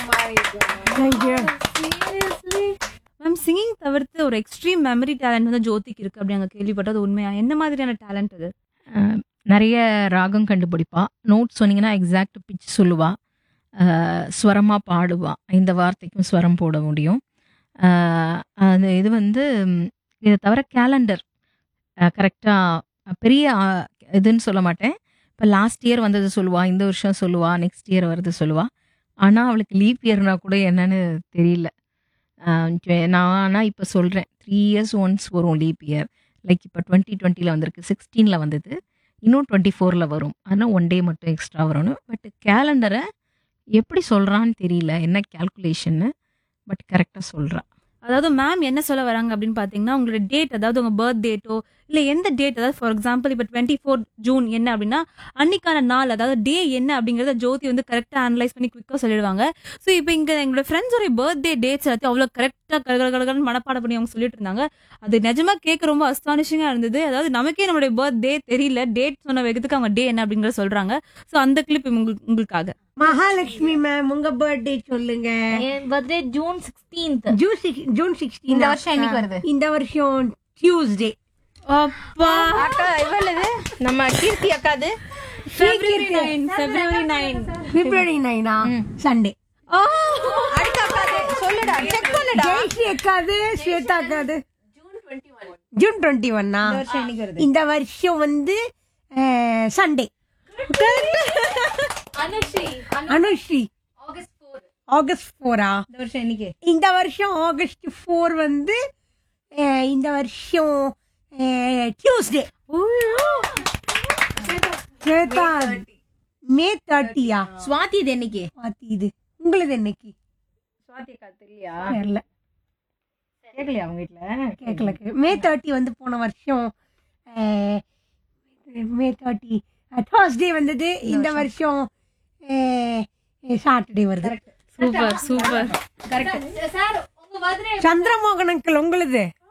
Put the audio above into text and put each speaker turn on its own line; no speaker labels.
thank you
ma'am singing தவிர்த்து ஒரு extreme memory talent வந்து ஜோதிக்கு இருக்கு அப்படி நாங்க கேள்விப்பட்டது உண்மையா என்ன மாதிரியான டேலண்ட் அது
அஹ், நிறைய ராகம் கண்டுபிடிப்பா நோட் சொன்னீங்கன்னா எக்ஸாக்ட் பிச் சொல்லுவா அஹ், ஸ்வரமா பாடுவா இந்த வார்த்தைக்கும் ஸ்வரம் போட முடியும் அஹ், அது இது வந்து ம், இதை தவிர கேலண்டர் கரெக்டாக பெரிய அஹ், இதுன்னு சொல்ல மாட்டேன் இப்போ லாஸ்ட் இயர் வந்தது சொல்லுவா இந்த வருஷம் சொல்லுவா நெக்ஸ்ட் இயர் வருது சொல்லுவா ஆனால் அவளுக்கு லீப் இயர்னா கூட என்னன்னு தெரியல அஹ், ஜெ- நான் ஆனால் இப்போ சொல்கிறேன் த்ரீ இயர்ஸ் ஒன்ஸ் வரும் லீப் இயர் லைக் இப்போ டுவெண்ட்டி டுவெண்ட்டியில் வந்திருக்கு சிக்ஸ்டீனில் வந்தது இன்னும் டுவெண்ட்டி ஃபோரில் வரும் ஆனால் ஒன் டே மட்டும் எக்ஸ்ட்ரா வரணும் பட் கேலண்டரை எப்படி சொல்கிறான்னு தெரியல என்ன கேல்குலேஷன்னு பட் கரெக்டாக சொல்கிறா
அதாவது மேம் என்ன சொல்ல வராங்க அப்படின்னு பாத்தீங்கன்னா உங்களோட டேட் அதாவது உங்க பர்த் டேட்டோ இல்ல எந்த டேட் அதாவது ஃபார் எக்ஸாம்பிள் இப்போ டுவெண்ட்டி ஃபோர் ஜூன் என்ன அப்படின்னா அன்னைக்கான நாள் அதாவது டே என்ன அப்படிங்கறத ஜோதி வந்து கரெக்டா அனலைஸ் பண்ணி குவிக்கா சொல்லிடுவாங்க ஸோ இப்போ இங்க எங்களோட ஃப்ரெண்ட்ஸோட பர்த்டே டேட்ஸ் எல்லாத்தையும் அவ்வளோ கரெக்டா கலகலகலன்னு மனப்பாடம் பண்ணி அவங்க சொல்லிட்டு இருந்தாங்க அது நிஜமா கேட்க ரொம்ப அஸ்டானிஷிங்கா இருந்தது அதாவது நமக்கே நம்மளுடைய பர்த்டே தெரியல டேட் சொன்ன வேகத்துக்கு அவங்க டே என்ன அப்படிங்கறத சொல்றாங்க ஸோ அந்த கிளிப் உங்களுக்கு உங்களுக்காக
மகாலட்சுமி மேம் உங்க பர்த்டே சொல்லுங்க
என் birthday June sixteenth
June six June sixteen
இந்த வருஷம் என்னைக்கு வருது
இந்த வருஷம் டியூஸ்டே
அப்பா
அக்கா இவ்வளவு நம்ம கீர்த்தி அக்காது
February nine February nine
February நைனா சண்டே
சொல்லுடா செக் பண்ணுடா
ஜெயஸ்ரீ அக்காது ஸ்வேதா அக்காது ஜூன் டுவெண்ட்டி ஒன்னா இந்த வருஷம் வந்து Sunday
Anushree
Anushree
August four
August ஃபோரா
இந்த வருஷம் இன்னைக்கு
இந்த வருஷம் ஆகஸ்ட் ஃபோர் வந்து அஹ், இந்த வருஷம் டியூஸ்டே ஸ்வேதா மே தேர்ட்டியா
சுவாதி இது என்னைக்கு
பாத்தி இது உங்களுது என்னைக்கு
சுவாதி அக்கா தெரியலையா
தெரியல
கேட்கலையா அவங்க வீட்ல
கேட்கல மே தேர்ட்டி வந்து போன வருஷம் அஹ், மே தேர்ட்டி தேர்ஸ்டே வந்தது இந்த வருஷம் சாட்டர்டே வருது
சூப்பர் சூப்பர்
சார் உங்க பர்த்டே
சந்திரமோகன் அங்கிள் உங்களுது